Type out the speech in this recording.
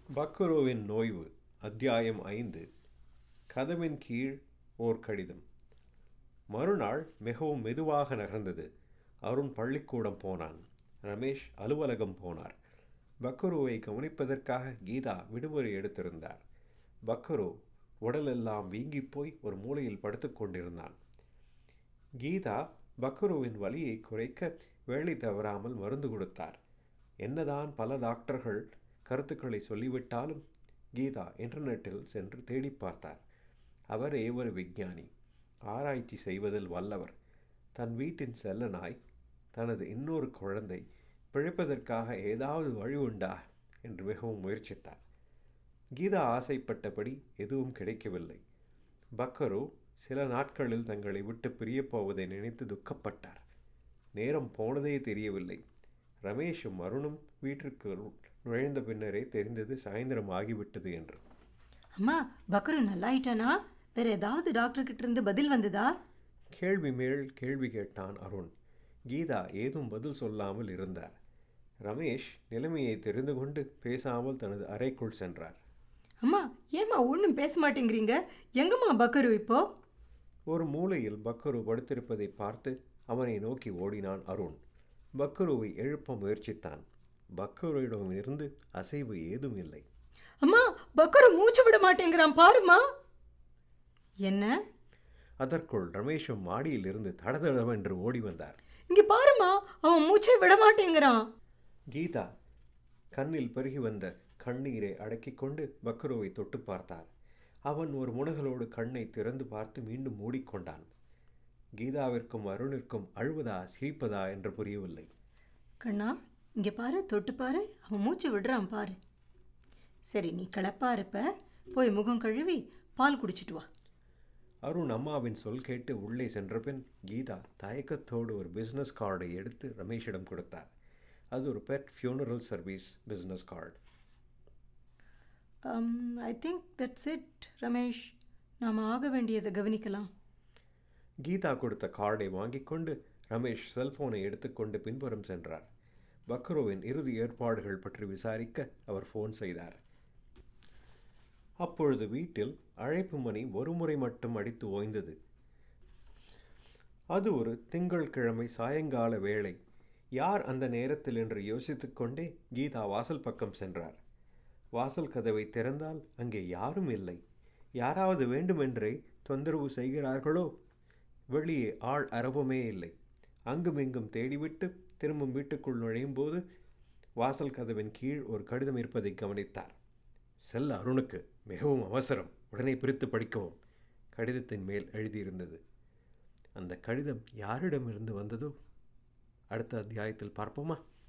பக்குரோவின் நோய்வு அத்தியாயம் ஐந்து கதவின் கீழ் ஓர் கடிதம் மறுநாள் மிகவும் மெதுவாக நகர்ந்தது அருண் பள்ளிக்கூடம் போனான் ரமேஷ் அலுவலகம் போனார் பக்குருவை கவனிப்பதற்காக கீதா விடுமுறை எடுத்திருந்தார் பக்குரு உடலெல்லாம் வீங்கிப் போய் ஒரு மூலையில் படுத்துக் கொண்டிருந்தான் கீதா பக்குருவின் வலியை குறைக்க வேலை தவறாமல் மருந்து கொடுத்தார் என்னதான் பல டாக்டர்கள் கருத்துக்களை சொல்லிவிட்டாலும் கீதா இன்டர்நெட்டில் சென்று தேடி பார்த்தார் அவரே ஒரு விஞ்ஞானி ஆராய்ச்சி செய்வதில் வல்லவர் தன் வீட்டின் செல்ல நாய் தனது இன்னொரு குழந்தை பிழைப்பதற்காக ஏதாவது வழி உண்டா என்று மிகவும் முயற்சித்தார் கீதா ஆசைப்பட்டபடி எதுவும் கிடைக்கவில்லை பக்கரு சில நாட்களில் தங்களை விட்டு பிரியப் போவதை நினைத்து துக்கப்பட்டார் நேரம் போனதே தெரியவில்லை ரமேஷும் அருணும் வீட்டிற்கு நுழைந்த பின்னரே தெரிந்தது சாயந்தரம் ஆகிவிட்டது என்று அம்மா பக்ரு நல்லாயிட்டானா வேற ஏதாவது டாக்டர் கிட்ட இருந்து பதில் வந்ததா கேள்வி மேல் கேள்வி கேட்டான் அருண் கீதா ஏதும் பதில் சொல்லாமல் இருந்தார் ரமேஷ் நிலைமையை தெரிந்து கொண்டு பேசாமல் தனது அறைக்குள் சென்றார் அம்மா ஏம்மா ஒன்றும் பேச மாட்டேங்கிறீங்க எங்கம்மா பக்ரு இப்போ ஒரு மூலையில் பக்கரு படுத்திருப்பதை பார்த்து அவனை நோக்கி ஓடினான் அருண் பக்கருவை எழுப்ப முயற்சித்தான் பக்கருவிடம் இருந்து அசைவு ஏதும் இல்லை அம்மா பக்ரு மூச்சு விட மாட்டேங்கிறான் பாருமா என்ன அதற்குள் ரமேஷும் மாடியிலிருந்து தடதடவென்று ஓடி வந்தார் இங்க பாருமா அவன் மூச்சை விட மாட்டேங்கிறான் கீதா கண்ணில் பெருகி வந்த கண்ணீரை அடக்கிக் கொண்டு பக்ருவை தொட்டு பார்த்தார் அவன் ஒரு முனகலோடு கண்ணை திறந்து பார்த்து மீண்டும் மூடிக்கொண்டான் கீதாவிற்கும் அருணிற்கும் அழுவதா சிரிப்பதா என்று புரியவில்லை கண்ணா இங்க பாரு தொட்டு பாரு அவன் மூச்சு விடுறான் பாரு சரி நீ கிளப்பா இருப்ப போய் முகம் கழுவி பால் குடிச்சிட்டு வா அருண் அம்மாவின் சொல் கேட்டு உள்ளே சென்றபின் கீதா தயக்கத்தோடு ஒரு பிஸ்னஸ் கார்டை எடுத்து ரமேஷிடம் கொடுத்தார் அது ஒரு pet funeral service business card I think that's it Ramesh நாம் ஆக வேண்டியதை கவனிக்கலாம் கீதா கொடுத்த கார்டை வாங்கிக் கொண்டு ரமேஷ் செல்போனை எடுத்துக்கொண்டு பின்புறம் சென்றார் பக்ரோவின் இறுதி ஏற்பாடுகள் பற்றி விசாரிக்க அவர் ஃபோன் செய்தார் அப்பொழுது வீட்டில் அழைப்பு மணி ஒரு முறை மட்டும் அடித்து ஓய்ந்தது அது ஒரு திங்கள்கிழமை சாயங்கால வேளை யார் அந்த நேரத்தில் என்று யோசித்துக்கொண்டே கீதா வாசல் பக்கம் சென்றார் வாசல் கதவை திறந்தால் அங்கே யாரும் இல்லை யாராவது வேண்டுமென்றே தொந்தரவு செய்கிறார்களோ வெளியே ஆள் அரவமே இல்லை அங்குமிங்கும் தேடிவிட்டு திரும்பும் வீட்டுக்குள் நுழையும் போது வாசல் கதவின் கீழ் ஒரு கடிதம் இருப்பதை கவனித்தார் செல்ல அருணுக்கு மிகவும் அவசரம் உடனே பிரித்து படிக்கவும் கடிதத்தின் மேல் எழுதியிருந்தது அந்த கடிதம் யாரிடமிருந்து வந்ததோ அடுத்த அத்தியாயத்தில் பார்ப்போமா